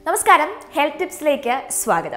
നമസ്കാരം ഹെൽത്ത് ടിപ്സിലേക്ക് സ്വാഗതം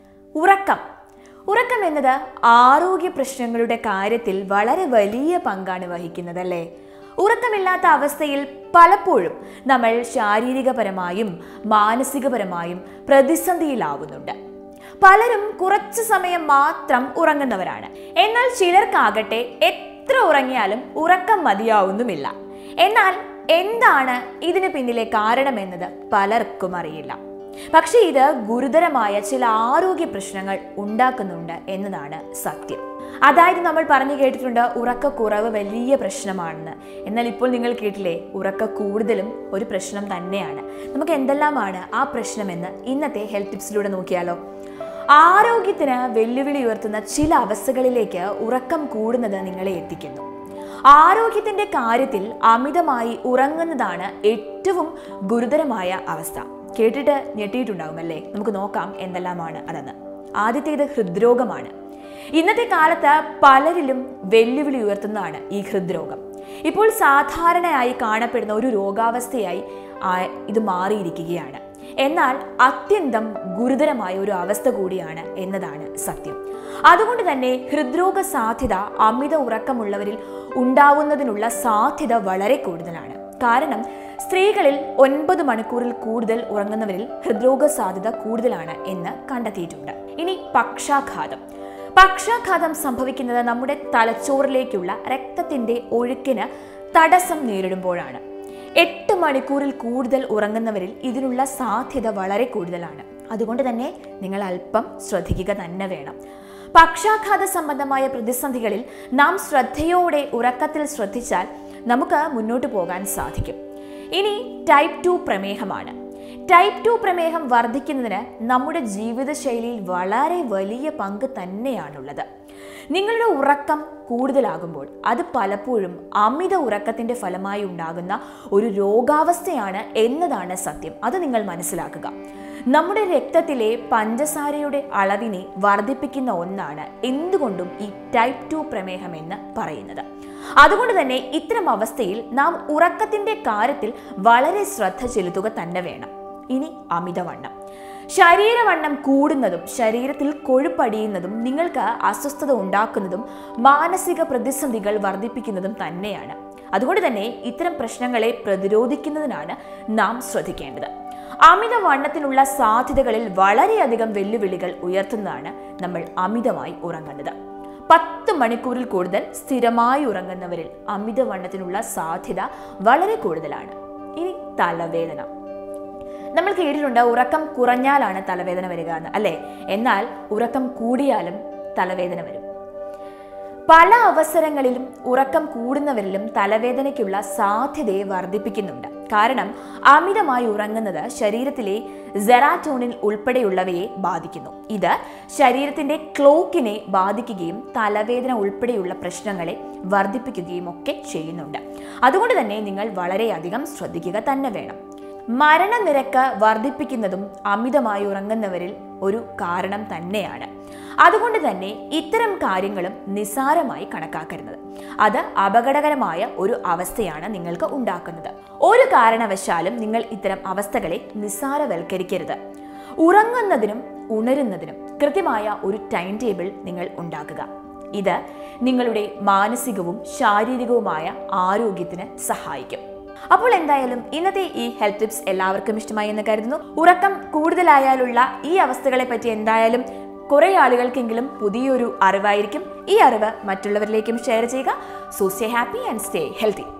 ഉറക്കം ഉറക്കം എന്നത് ആരോഗ്യ പ്രശ്നങ്ങളുടെ കാര്യത്തിൽ വളരെ വലിയ പങ്കാണ് വഹിക്കുന്നത് അല്ലേ ഉറക്കമില്ലാത്ത അവസ്ഥയിൽ പലപ്പോഴും നമ്മൾ ശാരീരികപരമായും മാനസികപരമായും പ്രതിസന്ധിയിലാവുന്നുണ്ട് പലരും കുറച്ചു സമയം മാത്രം ഉറങ്ങുന്നവരാണ് എന്നാൽ ചിലർക്കാകട്ടെ എത്ര ഉറങ്ങിയാലും ഉറക്കം മതിയാവുന്നുമില്ല എന്നാൽ എന്താണ് ഇതിന് പിന്നിലെ കാരണമെന്നത് പലർക്കും അറിയില്ല പക്ഷേ ഇത് ഗുരുതരമായ ചില ആരോഗ്യ പ്രശ്നങ്ങൾ ഉണ്ടാക്കുന്നുണ്ട് എന്നതാണ് സത്യം അതായത് നമ്മൾ പറഞ്ഞു കേട്ടിട്ടുണ്ട് ഉറക്കക്കുറവ് വലിയ പ്രശ്നമാണെന്ന് എന്നാൽ ഇപ്പോൾ നിങ്ങൾ കേട്ടില്ലേ ഉറക്ക കൂടുതലും ഒരു പ്രശ്നം തന്നെയാണ് നമുക്ക് എന്തെല്ലാമാണ് ആ പ്രശ്നമെന്ന് ഇന്നത്തെ ഹെൽത്ത് ടിപ്സിലൂടെ നോക്കിയാലോ ആരോഗ്യത്തിന് വെല്ലുവിളി ഉയർത്തുന്ന ചില അവസ്ഥകളിലേക്ക് ഉറക്കം കൂടുന്നത് നിങ്ങളെ എത്തിക്കുന്നു ആരോഗ്യത്തിന്റെ കാര്യത്തിൽ അമിതമായി ഉറങ്ങുന്നതാണ് ഏറ്റവും ഗുരുതരമായ അവസ്ഥ കേട്ടിട്ട് ഞെട്ടിയിട്ടുണ്ടാവും അല്ലേ നമുക്ക് നോക്കാം എന്തെല്ലാമാണ് അതെന്ന് ആദ്യത്തേത് ഹൃദ്രോഗമാണ് ഇന്നത്തെ കാലത്ത് പലരിലും വെല്ലുവിളി ഉയർത്തുന്നതാണ് ഈ ഹൃദ്രോഗം ഇപ്പോൾ സാധാരണയായി കാണപ്പെടുന്ന ഒരു രോഗാവസ്ഥയായി ആ- ഇത് മാറിയിരിക്കുകയാണ് എന്നാൽ അത്യന്തം ഗുരുതരമായ ഒരു അവസ്ഥ കൂടിയാണ് എന്നതാണ് സത്യം അതുകൊണ്ട് തന്നെ ഹൃദ്രോഗ സാധ്യത അമിത ഉറക്കമുള്ളവരിൽ ഉണ്ടാവുന്നതിനുള്ള സാധ്യത വളരെ കൂടുതലാണ് കാരണം സ്ത്രീകളിൽ ഒൻപത് മണിക്കൂറിൽ കൂടുതൽ ഉറങ്ങുന്നവരിൽ ഹൃദ്രോഗ സാധ്യത കൂടുതലാണ് എന്ന് കണ്ടെത്തിയിട്ടുണ്ട് ഇനി പക്ഷാഘാതം പക്ഷാഘാതം സംഭവിക്കുന്നത് നമ്മുടെ തലച്ചോറിലേക്കുള്ള രക്തത്തിന്റെ ഒഴുക്കിന് തടസ്സം നേരിടുമ്പോഴാണ് എട്ട് മണിക്കൂറിൽ കൂടുതൽ ഉറങ്ങുന്നവരിൽ ഇതിനുള്ള സാധ്യത വളരെ കൂടുതലാണ് അതുകൊണ്ട് തന്നെ നിങ്ങൾ അല്പം ശ്രദ്ധിക്കുക തന്നെ വേണം പക്ഷാഘാത സംബന്ധമായ പ്രതിസന്ധികളിൽ നാം ശ്രദ്ധയോടെ ഉറക്കത്തിൽ ശ്രദ്ധിച്ചാൽ നമുക്ക് മുന്നോട്ട് പോകാൻ സാധിക്കും ഇനി ടൈപ്പ് ടു പ്രമേഹമാണ് ടൈപ്പ് ടു പ്രമേഹം വർദ്ധിക്കുന്നതിന് നമ്മുടെ ജീവിതശൈലിയിൽ വളരെ വലിയ പങ്ക് തന്നെയാണുള്ളത് നിങ്ങളുടെ ഉറക്കം കൂടുതലാകുമ്പോൾ അത് പലപ്പോഴും അമിത ഉറക്കത്തിന്റെ ഫലമായി ഉണ്ടാകുന്ന ഒരു രോഗാവസ്ഥയാണ് എന്നതാണ് സത്യം അത് നിങ്ങൾ മനസ്സിലാക്കുക നമ്മുടെ രക്തത്തിലെ പഞ്ചസാരയുടെ അളവിനെ വർദ്ധിപ്പിക്കുന്ന ഒന്നാണ് എന്തുകൊണ്ടും ഈ ടൈപ്പ് ടു പ്രമേഹം എന്ന് പറയുന്നത് അതുകൊണ്ട് തന്നെ ഇത്തരം അവസ്ഥയിൽ നാം ഉറക്കത്തിന്റെ കാര്യത്തിൽ വളരെ ശ്രദ്ധ ചെലുത്തുക തന്നെ വേണം ഇനി അമിതവണ്ണം ശരീരവണ്ണം കൂടുന്നതും ശരീരത്തിൽ കൊഴുപ്പടിയുന്നതും നിങ്ങൾക്ക് അസ്വസ്ഥത ഉണ്ടാക്കുന്നതും മാനസിക പ്രതിസന്ധികൾ വർദ്ധിപ്പിക്കുന്നതും തന്നെയാണ് അതുകൊണ്ട് തന്നെ ഇത്തരം പ്രശ്നങ്ങളെ പ്രതിരോധിക്കുന്നതിനാണ് നാം ശ്രദ്ധിക്കേണ്ടത് അമിതവണ്ണത്തിനുള്ള സാധ്യതകളിൽ വളരെയധികം വെല്ലുവിളികൾ ഉയർത്തുന്നതാണ് നമ്മൾ അമിതമായി ഉറങ്ങുന്നത് പത്ത് മണിക്കൂറിൽ കൂടുതൽ സ്ഥിരമായി ഉറങ്ങുന്നവരിൽ അമിതവണ്ണത്തിനുള്ള സാധ്യത വളരെ കൂടുതലാണ് ഇനി തലവേദന നമ്മൾ കേട്ടിട്ടുണ്ട് ഉറക്കം കുറഞ്ഞാലാണ് തലവേദന വരിക എന്ന് അല്ലേ എന്നാൽ ഉറക്കം കൂടിയാലും തലവേദന വരും പല അവസരങ്ങളിലും ഉറക്കം കൂടുന്നവരിലും തലവേദനയ്ക്കുള്ള സാധ്യതയെ വർദ്ധിപ്പിക്കുന്നുണ്ട് കാരണം അമിതമായി ഉറങ്ങുന്നത് ശരീരത്തിലെ സെറാറ്റോണിൻ ഉൾപ്പെടെയുള്ളവയെ ബാധിക്കുന്നു ഇത് ശരീരത്തിന്റെ ക്ലോക്കിനെ ബാധിക്കുകയും തലവേദന ഉൾപ്പെടെയുള്ള പ്രശ്നങ്ങളെ വർദ്ധിപ്പിക്കുകയും ഒക്കെ ചെയ്യുന്നുണ്ട് അതുകൊണ്ട് തന്നെ നിങ്ങൾ വളരെയധികം ശ്രദ്ധിക്കുക തന്നെ വേണം മരണനിരക്ക് വർദ്ധിപ്പിക്കുന്നതും അമിതമായി ഉറങ്ങുന്നവരിൽ ഒരു കാരണം തന്നെയാണ് അതുകൊണ്ട് തന്നെ ഇത്തരം കാര്യങ്ങളും നിസാരമായി കണക്കാക്കരുത് അത് അപകടകരമായ ഒരു അവസ്ഥയാണ് നിങ്ങൾക്ക് ഉണ്ടാക്കുന്നത് ഒരു കാരണവശാലും നിങ്ങൾ ഇത്തരം അവസ്ഥകളെ നിസാരവൽക്കരിക്കരുത് ഉറങ്ങുന്നതിനും ഉണരുന്നതിനും കൃത്യമായ ഒരു ടൈം ടേബിൾ നിങ്ങൾ ഉണ്ടാക്കുക ഇത് നിങ്ങളുടെ മാനസികവും ശാരീരികവുമായ ആരോഗ്യത്തിന് സഹായിക്കും അപ്പോൾ എന്തായാലും ഇന്നത്തെ ഈ ഹെൽത്ത് ടിപ്സ് എല്ലാവർക്കും ഇഷ്ടമായി എന്ന് കരുതുന്നു ഉറക്കം കൂടുതലായാലുള്ള ഈ അവസ്ഥകളെ പറ്റി എന്തായാലും കുറെ ആളുകൾക്കെങ്കിലും പുതിയൊരു അറിവായിരിക്കും ഈ അറിവ് മറ്റുള്ളവരിലേക്കും ഷെയർ ചെയ്യുക so stay happy and stay healthy